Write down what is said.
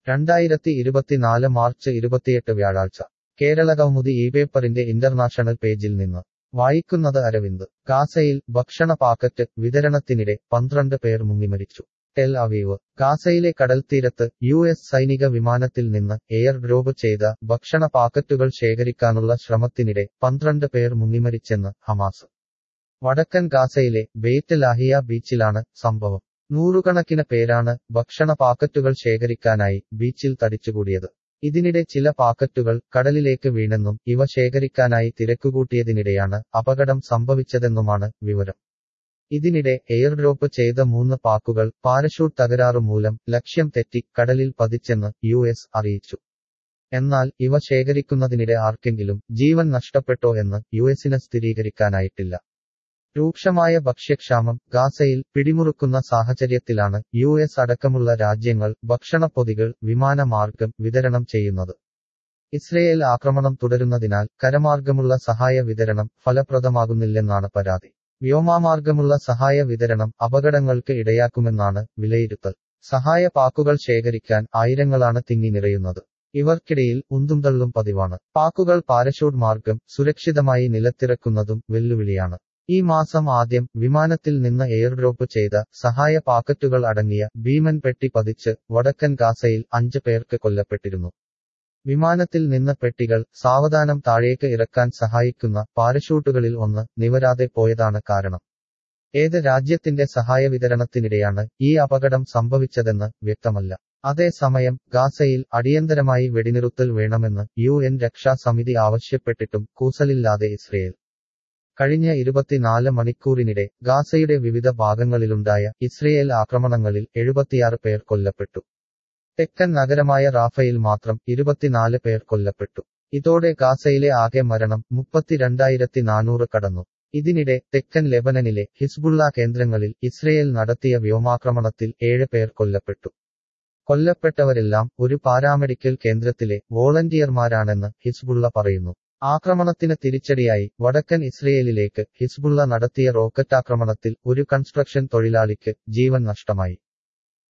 രണ്ടായിരത്തി ഇരുപത്തിനാല് മാർച്ച് ഇരുപത്തിയെട്ട് വ്യാഴാഴ്ച കേരള കൗമുദി ഈ പേപ്പറിന്റെ ഇന്റർനാഷണൽ പേജിൽ നിന്ന് വായിക്കുന്നത് അരവിന്ദ് ഗാസയിൽ ഭക്ഷണ പാക്കറ്റ് വിതരണത്തിനിടെ പന്ത്രണ്ട് പേർ മുങ്ങിമരിച്ചു ടെൽ അവീവ് ഗാസയിലെ കടൽത്തീരത്ത് യു എസ് സൈനിക വിമാനത്തിൽ നിന്ന് എയർ ഡ്രോപ്പ് ചെയ്ത ഭക്ഷണ പാക്കറ്റുകൾ ശേഖരിക്കാനുള്ള ശ്രമത്തിനിടെ പന്ത്രണ്ട് പേർ മുങ്ങിമരിച്ചെന്ന് ഹമാസ് വടക്കൻ ഗാസയിലെ ബെയ്റ്റ് ലാഹിയ ബീച്ചിലാണ് സംഭവം നൂറുകണക്കിന് പേരാണ് ഭക്ഷണ പാക്കറ്റുകൾ ശേഖരിക്കാനായി ബീച്ചിൽ തടിച്ചുകൂടിയത് ഇതിനിടെ ചില പാക്കറ്റുകൾ കടലിലേക്ക് വീണെന്നും ഇവ ശേഖരിക്കാനായി തിരക്കുകൂട്ടിയതിനിടെയാണ് അപകടം സംഭവിച്ചതെന്നുമാണ് വിവരം ഇതിനിടെ എയർ ഡ്രോപ്പ് ചെയ്ത മൂന്ന് പാക്കുകൾ പാരഷൂട്ട് തകരാറു മൂലം ലക്ഷ്യം തെറ്റി കടലിൽ പതിച്ചെന്ന് യു എസ് അറിയിച്ചു എന്നാൽ ഇവ ശേഖരിക്കുന്നതിനിടെ ആർക്കെങ്കിലും ജീവൻ നഷ്ടപ്പെട്ടോ എന്ന് യു എസിന് സ്ഥിരീകരിക്കാനായിട്ടില്ല രൂക്ഷമായ ഭക്ഷ്യക്ഷാമം ഗാസയിൽ പിടിമുറുക്കുന്ന സാഹചര്യത്തിലാണ് യു എസ് അടക്കമുള്ള രാജ്യങ്ങൾ ഭക്ഷണപ്പൊതികൾ വിമാനമാർഗം വിതരണം ചെയ്യുന്നത് ഇസ്രയേൽ ആക്രമണം തുടരുന്നതിനാൽ കരമാർഗമുള്ള സഹായ വിതരണം ഫലപ്രദമാകുന്നില്ലെന്നാണ് പരാതി വ്യോമാമാർഗമുള്ള സഹായ വിതരണം അപകടങ്ങൾക്ക് ഇടയാക്കുമെന്നാണ് വിലയിരുത്തൽ സഹായ പാക്കുകൾ ശേഖരിക്കാൻ ആയിരങ്ങളാണ് തിങ്ങി നിറയുന്നത് ഇവർക്കിടയിൽ ഉന്തുംതള്ളും പതിവാണ് പാക്കുകൾ പാരഷൂട്ട് മാർഗം സുരക്ഷിതമായി നിലത്തിറക്കുന്നതും വെല്ലുവിളിയാണ് ഈ മാസം ആദ്യം വിമാനത്തിൽ നിന്ന് എയർഡ്രോപ്പ് ചെയ്ത സഹായ പാക്കറ്റുകൾ അടങ്ങിയ ഭീമൻ പെട്ടി പതിച്ച് വടക്കൻ ഗാസയിൽ അഞ്ച് പേർക്ക് കൊല്ലപ്പെട്ടിരുന്നു വിമാനത്തിൽ നിന്ന് പെട്ടികൾ സാവധാനം താഴേക്ക് ഇറക്കാൻ സഹായിക്കുന്ന പാരഷൂട്ടുകളിൽ ഒന്ന് നിവരാതെ പോയതാണ് കാരണം ഏത് രാജ്യത്തിന്റെ സഹായ വിതരണത്തിനിടെയാണ് ഈ അപകടം സംഭവിച്ചതെന്ന് വ്യക്തമല്ല അതേസമയം ഗാസയിൽ അടിയന്തരമായി വെടിനിറുത്തൽ വേണമെന്ന് യു എൻ രക്ഷാസമിതി ആവശ്യപ്പെട്ടിട്ടും കൂസലില്ലാതെ ഇസ്രയേൽ കഴിഞ്ഞ ഇരുപത്തിനാല് മണിക്കൂറിനിടെ ഗാസയുടെ വിവിധ ഭാഗങ്ങളിലുണ്ടായ ഇസ്രയേൽ ആക്രമണങ്ങളിൽ എഴുപത്തിയാറ് പേർ കൊല്ലപ്പെട്ടു തെക്കൻ നഗരമായ റാഫയിൽ മാത്രം ഇരുപത്തിനാല് പേർ കൊല്ലപ്പെട്ടു ഇതോടെ ഗാസയിലെ ആകെ മരണം മുപ്പത്തിരണ്ടായിരത്തി നാനൂറ് കടന്നു ഇതിനിടെ തെക്കൻ ലെബനനിലെ ഹിസ്ബുള്ള കേന്ദ്രങ്ങളിൽ ഇസ്രയേൽ നടത്തിയ വ്യോമാക്രമണത്തിൽ ഏഴ് പേർ കൊല്ലപ്പെട്ടു കൊല്ലപ്പെട്ടവരെല്ലാം ഒരു പാരാമെഡിക്കൽ കേന്ദ്രത്തിലെ വോളണ്ടിയർമാരാണെന്ന് ഹിസ്ബുള്ള പറയുന്നു ആക്രമണത്തിന് തിരിച്ചടിയായി വടക്കൻ ഇസ്രയേലിലേക്ക് ഹിസ്ബുള്ള നടത്തിയ റോക്കറ്റാക്രമണത്തിൽ ഒരു കൺസ്ട്രക്ഷൻ തൊഴിലാളിക്ക് ജീവൻ നഷ്ടമായി